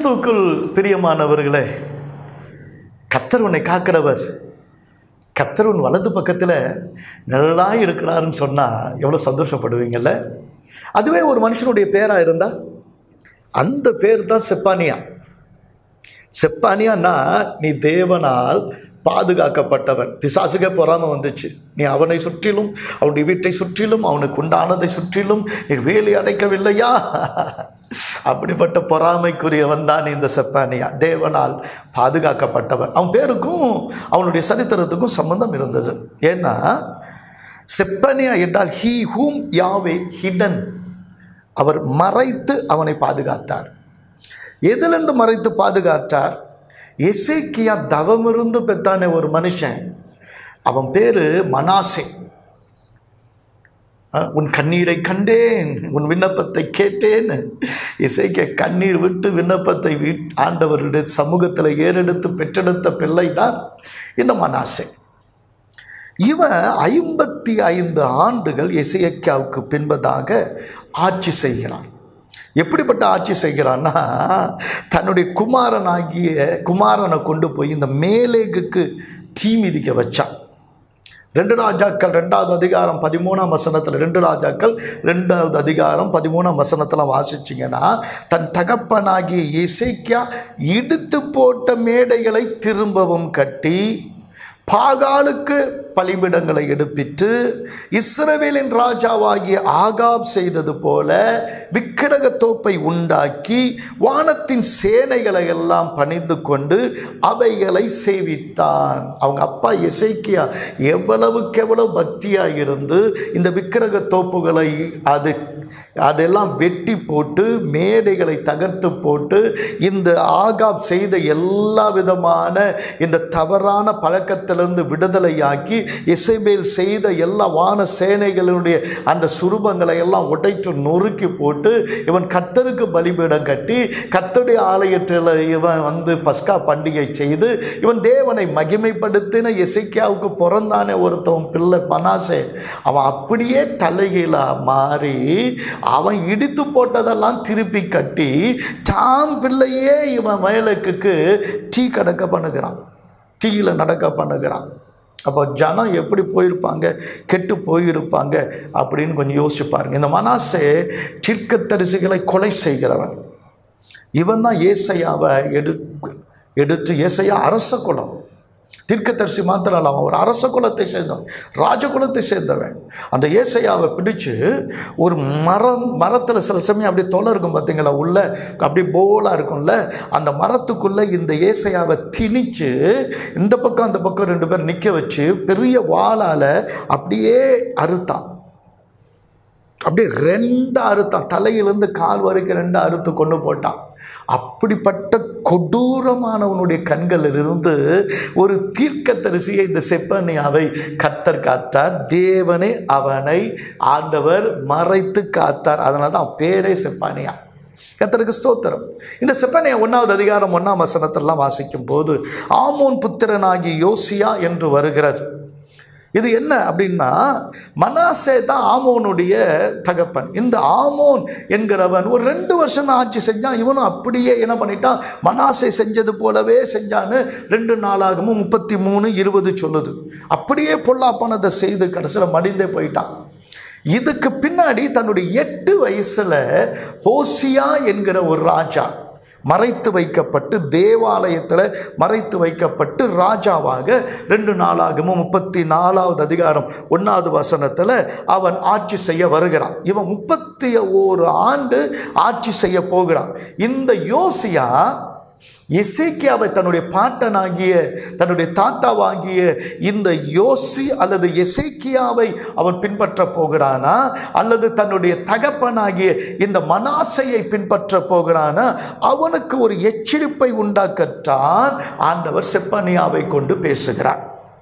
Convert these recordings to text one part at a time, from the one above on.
கிறிஸ்துவுக்குள் பிரியமானவர்களே கத்தர் உன்னை காக்கிறவர் கத்தர் உன் வலது பக்கத்தில் நிழலாக இருக்கிறாருன்னு சொன்னால் எவ்வளோ சந்தோஷப்படுவீங்கல்ல அதுவே ஒரு மனுஷனுடைய பேராக இருந்தால் அந்த பேர் தான் செப்பானியா செப்பானியான்னா நீ தேவனால் பாதுகாக்கப்பட்டவன் பிசாசுக்கே பொறாம வந்துச்சு நீ அவனை சுற்றிலும் அவனுடைய வீட்டை சுற்றிலும் அவனுக்கு உண்டானதை சுற்றிலும் நீ வேலி அடைக்கவில்லையா அப்படிப்பட்ட பொறாமைக்குரியவன் தான் இந்த செப்பானியா தேவனால் பாதுகாக்கப்பட்டவன் அவன் பேருக்கும் அவனுடைய சரித்திரத்துக்கும் சம்பந்தம் இருந்தது ஏன்னா செப்பனியா என்றால் ஹீ ஹூம் யாவே ஹிடன் அவர் மறைத்து அவனை பாதுகாத்தார் எதிலிருந்து மறைத்து பாதுகாத்தார் எசேக்கியா தவமிருந்து பெற்றானே ஒரு மனுஷன் அவன் பேரு மனாசே அஹ், உன் கண்ணீரை கண்டேன் உன் விண்ணப்பத்தை கேட்டேன் இசைக்க கண்ணீர் விட்டு விண்ணப்பத்தை வீட் ஆண்டவருடைய சமூகத்தில் ஏறெடுத்து பெற்றெடுத்த பிள்ளை தான் இந்த மனாசே இவன் ஐம்பத்தி ஐந்து ஆண்டுகள் இசையக்காவுக்கு பின்பதாக ஆட்சி செய்கிறான் எப்படிப்பட்ட ஆட்சி செய்கிறான்னா தன்னுடைய குமாரனாகிய குமாரனை கொண்டு போய் இந்த மேலேகுக்கு தீ மிதிக்க வச்சான் ரெண்டு ராஜாக்கள் ரெண்டாவது அதிகாரம் பதிமூணாம் வசனத்தில் ரெண்டு ராஜாக்கள் ரெண்டாவது அதிகாரம் பதிமூணாம் வசனத்தில் வாசிச்சிங்கன்னா தன் தகப்பனாகிய இசைக்கியா இடித்து போட்ட மேடைகளை திரும்பவும் கட்டி பாகாலுக்கு பலிபிடங்களை எடுப்பித்து இஸ்ரவேலின் ராஜாவாகிய ஆகாப் செய்தது போல விக்கிரக தோப்பை உண்டாக்கி வானத்தின் சேனைகளை எல்லாம் பணிந்து கொண்டு அவைகளை சேவித்தான் அவங்க அப்பா எசைக்கியா எவ்வளவுக்கு எவ்வளவு பக்தியாக இருந்து இந்த விக்கிரக தோப்புகளை அது அதெல்லாம் வெட்டி போட்டு மேடைகளை தகர்த்து போட்டு இந்த ஆகாப் செய்த எல்லா விதமான இந்த தவறான பழக்கத்திலிருந்து விடுதலையாக்கி இசைபேல் செய்த எல்லா வான சேனைகளுடைய அந்த சுரூபங்களை எல்லாம் உடைத்து நொறுக்கி போட்டு இவன் கர்த்தருக்கு பலிபீடம் கட்டி கர்த்தருடைய ஆலயத்தில் இவன் வந்து பஸ்கா பண்டிகை செய்து இவன் தேவனை மகிமைப்படுத்தின இசைக்கியாவுக்கு பிறந்தானே ஒருத்தவன் பிள்ளை பனாசே அவன் அப்படியே தலைகீழாக மாறி அவன் இடித்து போட்டதெல்லாம் திருப்பி கட்டி தாம் பிள்ளையே இவன் வயலுக்கு டீ கடக்க பண்ணுகிறான் டீயில் நடக்க பண்ணுகிறான் அப்போ ஜனம் எப்படி போயிருப்பாங்க கெட்டு போயிருப்பாங்க அப்படின்னு கொஞ்சம் யோசிச்சு பாருங்க இந்த மனாசே தீர்க்கத்தரிசிகளை கொலை செய்கிறவன் இவன் தான் ஏசையாவை எடு எடுத்து ஏசையா அரச குலம் தீர்க்கதரிசி மாத்திரம் அல்ல அவன் ஒரு அரச குலத்தை சேர்ந்தவன் ராஜகுலத்தை சேர்ந்தவன் அந்த ஏசையாவை பிடிச்சு ஒரு மரம் மரத்தில் சில சமயம் அப்படியே தொலை இருக்கும் பார்த்தீங்களா உள்ள அப்படியே போலாக இருக்கும்ல அந்த மரத்துக்குள்ளே இந்த ஏசையாவை திணிச்சு இந்த பக்கம் அந்த பக்கம் ரெண்டு பேர் நிற்க வச்சு பெரிய வாளால் அப்படியே அறுத்தான் அப்படியே ரெண்டு அறுத்தான் தலையிலேருந்து கால் வரைக்கும் ரெண்டு அறுத்து கொண்டு போட்டான் அப்படிப்பட்ட கொடூரமானவனுடைய கண்களிலிருந்து ஒரு தீர்க்கதரிசியை இந்த செப்பனியாவை கத்தர் காத்தார் தேவனே அவனை ஆண்டவர் மறைத்து காத்தார் அதனால தான் அவன் பேரே செப்பானியா கத்தருக்கு ஸ்தோத்திரம் இந்த செப்பனியா ஒன்றாவது அதிகாரம் ஒன்றாம் வசனத்திலாம் வாசிக்கும் போது ஆமோன் புத்திரனாகி யோசியா என்று வருகிறது இது என்ன அப்படின்னா மனாசே தான் ஆமோனுடைய தகப்பன் இந்த ஆமோன் என்கிறவன் ஒரு ரெண்டு வருஷம் தான் ஆட்சி செஞ்சான் இவனும் அப்படியே என்ன பண்ணிட்டான் மனாசே செஞ்சது போலவே செஞ்சான்னு ரெண்டு நாளாகவும் முப்பத்தி மூணு இருபது சொல்லுது அப்படியே பொல்லாப்பானதை செய்து கடைசியில் மடிந்தே போயிட்டான் இதுக்கு பின்னாடி தன்னுடைய எட்டு வயசுல ஹோசியா என்கிற ஒரு ராஜா மறைத்து வைக்கப்பட்டு தேவாலயத்தில் மறைத்து வைக்கப்பட்டு ராஜாவாக ரெண்டு நாளாகவும் முப்பத்தி நாலாவது அதிகாரம் ஒன்றாவது வசனத்தில் அவன் ஆட்சி செய்ய வருகிறான் இவன் முப்பத்தி ஓரு ஆண்டு ஆட்சி செய்ய போகிறான் இந்த யோசியா எசேக்கியாவை தன்னுடைய பாட்டனாகிய தன்னுடைய தாத்தாவாகிய இந்த யோசி அல்லது எசேக்கியாவை அவன் பின்பற்ற போகிறானா அல்லது தன்னுடைய தகப்பனாகிய இந்த மனாசையை பின்பற்ற போகிறானா அவனுக்கு ஒரு எச்சரிப்பை உண்டாக்கத்தான் ஆண்டவர் செப்பனியாவை கொண்டு பேசுகிறார்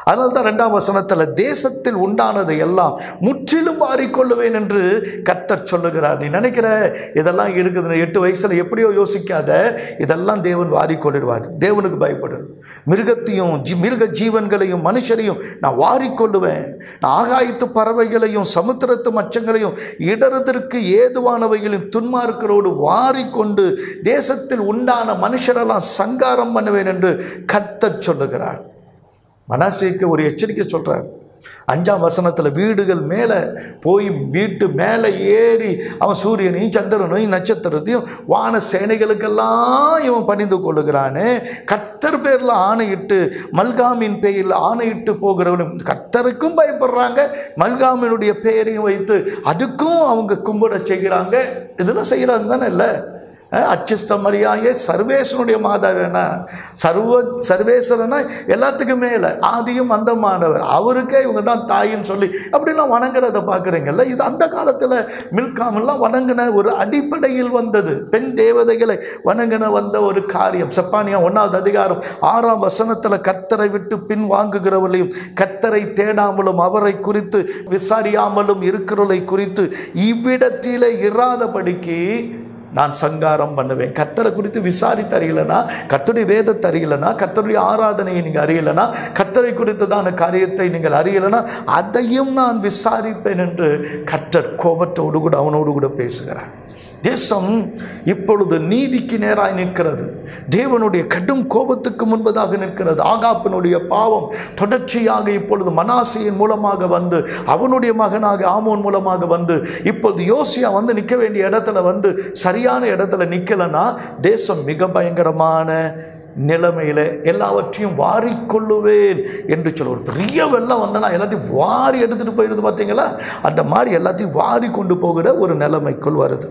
அதனால தான் ரெண்டாம் வசனத்தில் தேசத்தில் உண்டானது எல்லாம் முற்றிலும் மாறிக்கொள்ளுவேன் என்று கர்த்தர் சொல்லுகிறார் நீ நினைக்கிற இதெல்லாம் இருக்குது எட்டு வயசில் எப்படியோ யோசிக்காத இதெல்லாம் தேவன் வாரிக்கொள்ளிடுவார் தேவனுக்கு பயப்படு மிருகத்தையும் ஜி மிருக ஜீவன்களையும் மனுஷரையும் நான் வாரிக்கொள்ளுவேன் நான் ஆகாயத்து பறவைகளையும் சமுத்திரத்து மச்சங்களையும் இடறுதற்கு ஏதுவானவைகளையும் துன்மார்க்கரோடு வாரிக்கொண்டு தேசத்தில் உண்டான மனுஷரெல்லாம் சங்காரம் பண்ணுவேன் என்று கர்த்தர் சொல்லுகிறார் மனாசேக்கு ஒரு எச்சரிக்கை சொல்றார் அஞ்சாம் வசனத்தில் வீடுகள் மேலே போய் வீட்டு மேலே ஏறி அவன் சூரியனையும் சந்திரனையும் நட்சத்திரத்தையும் வான சேனைகளுக்கெல்லாம் இவன் பணிந்து கொள்ளுகிறானே கர்த்தர் பேரில் ஆணையிட்டு மல்காமின் பெயரில் ஆணையிட்டு போகிறவனும் கர்த்தருக்கும் பயப்படுறாங்க மல்காமினுடைய பெயரையும் வைத்து அதுக்கும் அவங்க கும்பிட செய்கிறாங்க இதெல்லாம் செய்கிறாங்க தானே இல்லை அச்சிஷ்டமரியாயே சர்வேஸ்வனுடைய மாதாவேனா சர்வ சர்வேஸ்வரனா எல்லாத்துக்கும் மேலே ஆதியும் அந்தமானவர் அவருக்கே இவங்க தான் தாயின்னு சொல்லி அப்படிலாம் வணங்குறத பார்க்குறீங்கல்ல இது அந்த காலத்தில் மில்காமெல்லாம் வணங்கின ஒரு அடிப்படையில் வந்தது பெண் தேவதைகளை வணங்கின வந்த ஒரு காரியம் செப்பானியா ஒன்றாவது அதிகாரம் ஆறாம் வசனத்தில் கத்தரை விட்டு பின் வாங்குகிறவர்களையும் கத்தரை தேடாமலும் அவரை குறித்து விசாரியாமலும் இருக்கிறவர்களை குறித்து இவ்விடத்திலே இராதபடிக்கு நான் சங்காரம் பண்ணுவேன் கத்தரை குறித்து விசாரித்து அறியலைனா கத்தருடைய வேதத்தை அறியலைனா கத்தருடைய ஆராதனையை நீங்கள் அறியலைனா கத்தரை குறித்ததான காரியத்தை நீங்கள் அறியலைனா அதையும் நான் விசாரிப்பேன் என்று கத்தர் கோபத்தோடு கூட அவனோடு கூட பேசுகிறார் தேசம் இப்பொழுது நீதிக்கு நேராய் நிற்கிறது தேவனுடைய கடும் கோபத்துக்கு முன்பதாக நிற்கிறது ஆகாப்பினுடைய பாவம் தொடர்ச்சியாக இப்பொழுது மனாசையின் மூலமாக வந்து அவனுடைய மகனாக ஆமோன் மூலமாக வந்து இப்பொழுது யோசியா வந்து நிற்க வேண்டிய இடத்துல வந்து சரியான இடத்துல நிற்கலைன்னா தேசம் மிக பயங்கரமான நிலைமையில எல்லாவற்றையும் வாரிக்கொள்ளுவேன் என்று சொல்ல ஒரு பெரிய வெள்ளம் வந்தனா எல்லாத்தையும் வாரி எடுத்துட்டு போயிடுது பார்த்தீங்களா அந்த மாதிரி எல்லாத்தையும் வாரி கொண்டு போகிற ஒரு நிலைமைக்குள் வருது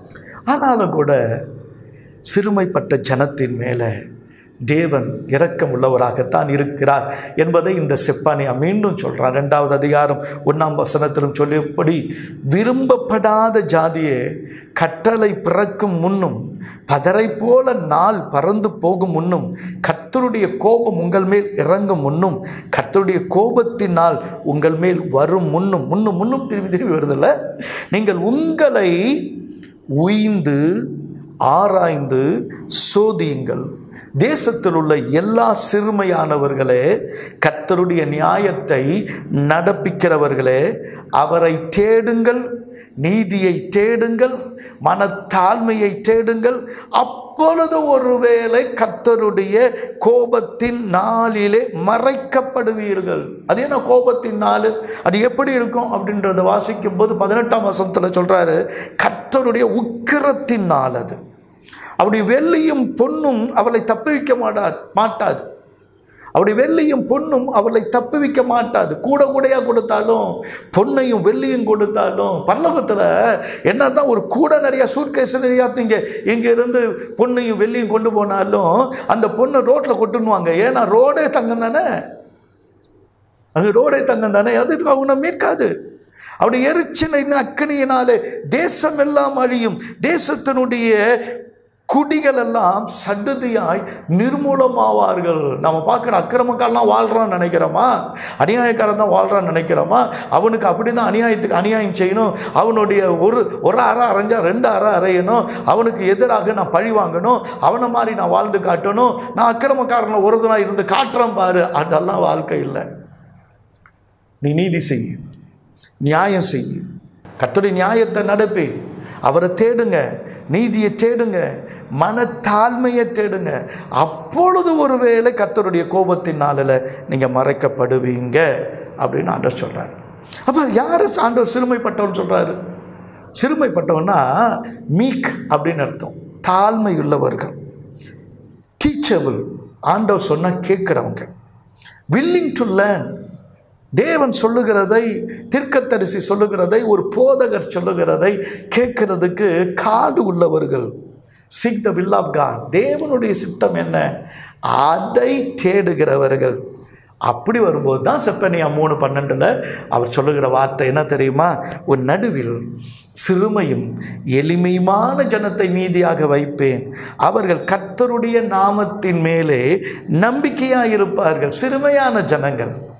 ஆனாலும் கூட சிறுமைப்பட்ட ஜனத்தின் மேலே தேவன் இரக்கம் உள்ளவராகத்தான் இருக்கிறார் என்பதை இந்த செப்பானியா மீண்டும் சொல்கிறார் ரெண்டாவது அதிகாரம் ஒன்றாம் வசனத்திலும் சொல்லியபடி விரும்பப்படாத ஜாதியே கட்டளை பிறக்கும் முன்னும் பதரை போல நாள் பறந்து போகும் முன்னும் கர்த்தருடைய கோபம் உங்கள் மேல் இறங்கும் முன்னும் கர்த்தருடைய கோபத்தினால் உங்கள் மேல் வரும் முன்னும் முன்னும் முன்னும் திரும்பி திரும்பி வருதில்ல நீங்கள் உங்களை உய்ந்து ஆராய்ந்து சோதியுங்கள் தேசத்தில் உள்ள எல்லா சிறுமையானவர்களே கர்த்தருடைய நியாயத்தை நடப்பிக்கிறவர்களே அவரை தேடுங்கள் நீதியை தேடுங்கள் மனத்தாழ்மையை தேடுங்கள் அப்பொழுது ஒருவேளை கர்த்தருடைய கோபத்தின் நாளிலே மறைக்கப்படுவீர்கள் அது என்ன கோபத்தின் நாள் அது எப்படி இருக்கும் அப்படின்றத வாசிக்கும் போது பதினெட்டாம் வசனத்தில் சொல்றாரு கர்த்தருடைய உக்கிரத்தின் நாள் அது அவருடைய வெள்ளியும் பொன்னும் அவளை தப்புவிக்க மாட்டாது மாட்டாது அவருடைய வெள்ளியும் பொன்னும் அவளை தப்புவிக்க மாட்டாது கூட கூடையாக கொடுத்தாலும் பொன்னையும் வெள்ளியும் கொடுத்தாலும் பல்லவத்தில் என்ன தான் ஒரு கூட நிறையா சூட்கேஸ் நிறையா நீங்கள் இங்கே இருந்து பொன்னையும் வெள்ளியும் கொண்டு போனாலும் அந்த பொண்ணை ரோட்டில் கொட்டுனுவாங்க ஏன்னா ரோடே தங்கம் தானே அங்கே ரோடே தங்கம் தானே அது அவனை மீட்காது அவருடைய எரிச்சலின் அக்கனியினாலே தேசம் எல்லாம் அழியும் தேசத்தினுடைய குடிகள் எல்லாம் சடுதியாய் நிர்மூலமாவார்கள் நம்ம பார்க்குற அக்கிரமக்காரெலாம் வாழ்கிறான்னு நினைக்கிறோமா அநியாயக்காரன் தான் வாழ்கிறான்னு நினைக்கிறோமா அவனுக்கு அப்படி தான் அநியாயத்துக்கு அநியாயம் செய்யணும் அவனுடைய ஒரு ஒரு அறை அரைஞ்சா ரெண்டு அறை அறையணும் அவனுக்கு எதிராக நான் பழி வாங்கணும் அவனை மாதிரி நான் வாழ்ந்து காட்டணும் நான் அக்கிரமக்காரனை ஒரு நாள் இருந்து காட்டுறேன் பாரு அதெல்லாம் வாழ்க்கை இல்லை நீ நீதி செய்ய நியாயம் செய்ய கத்துடைய நியாயத்தை நடப்பி அவரை தேடுங்க நீதியை தேடுங்க மனத்தாழ்மையை தேடுங்க அப்பொழுது ஒருவேளை கர்த்தருடைய கோபத்தின் நாளில் நீங்கள் மறைக்கப்படுவீங்க அப்படின்னு ஆண்டவர் சொல்கிறார் அப்போ யார் ஆண்டவர் சிறுமைப்பட்டவன் சொல்கிறாரு சிறுமைப்பட்டவன்னா மீக் அப்படின்னு அர்த்தம் தாழ்மை உள்ளவர்கள் டீச்சபிள் ஆண்டவர் சொன்னால் கேட்குறவங்க வில்லிங் டு லேர்ன் தேவன் சொல்லுகிறதை தீர்க்கத்தரிசி சொல்லுகிறதை ஒரு போதகர் சொல்லுகிறதை கேட்கறதுக்கு காது உள்ளவர்கள் seek the will of God தேவனுடைய சித்தம் என்ன அதை தேடுகிறவர்கள் அப்படி வரும்போது தான் செப்பனியா மூணு பன்னெண்டில் அவர் சொல்லுகிற வார்த்தை என்ன தெரியுமா உன் நடுவில் சிறுமையும் எளிமையுமான ஜனத்தை நீதியாக வைப்பேன் அவர்கள் கர்த்தருடைய நாமத்தின் மேலே நம்பிக்கையாக இருப்பார்கள் சிறுமையான ஜனங்கள்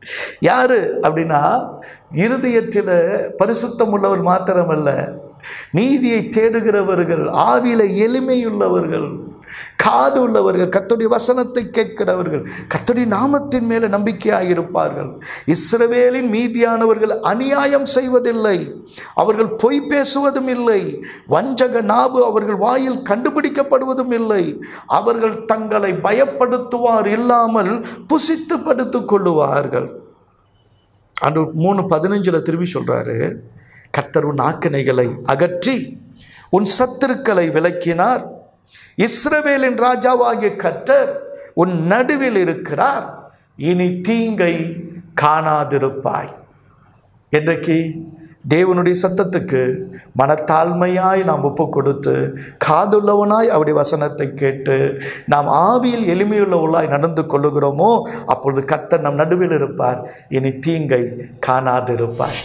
யாரு அப்படின்னா இருதயத்தில் பரிசுத்தம் உள்ளவர் மாத்திரமல்ல நீதியை தேடுகிறவர்கள் ஆவியில எளிமையுள்ளவர்கள் காது உள்ளவர்கள் கர்த்தருடைய வசனத்தை கேட்கிறவர்கள் கர்த்தருடைய நாமத்தின் மேலே நம்பிக்கையாக இருப்பார்கள் இஸ்ரவேலின் மீதியானவர்கள் அநியாயம் செய்வதில்லை அவர்கள் பொய் பேசுவதும் இல்லை வஞ்சக நாவு அவர்கள் வாயில் கண்டுபிடிக்கப்படுவதும் இல்லை அவர்கள் தங்களை பயப்படுத்துவார் இல்லாமல் புசித்து படுத்துக் கொள்ளுவார்கள் அன்று மூணு பதினஞ்சில் திரும்பி சொல்றாரு கர்த்தர் உன் ஆக்கினைகளை அகற்றி உன் சத்துருக்களை விலக்கினார் இஸ்ரவேலின் ராஜாவாகிய கர்த்தர் உன் நடுவில் இருக்கிறார் இனி தீங்கை காணாதிருப்பாய் என்றைக்கு தேவனுடைய சத்தத்துக்கு மனத்தாழ்மையாய் நாம் ஒப்பு கொடுத்து காதுள்ளவனாய் அவருடைய வசனத்தை கேட்டு நாம் ஆவியில் எளிமையுள்ளவர்களாய் நடந்து கொள்ளுகிறோமோ அப்பொழுது கர்த்தர் நம் நடுவில் இருப்பார் இனி தீங்கை காணாதிருப்பார்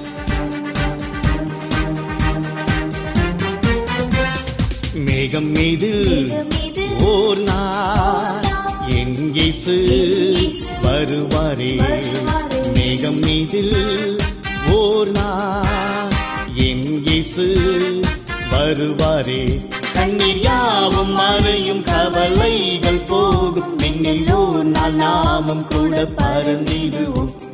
மேகம் மீது ஓர் நாள் என் இயேசு வருவாரே மேகம் மீது ஓர் நாள் என் இயேசு வருவாரே கண்ணீர் யாவும் மறையும் கவலைகள் போகும் மின்னல் ஓர் நாள் நாமும் கூட பறந்திடுவோம்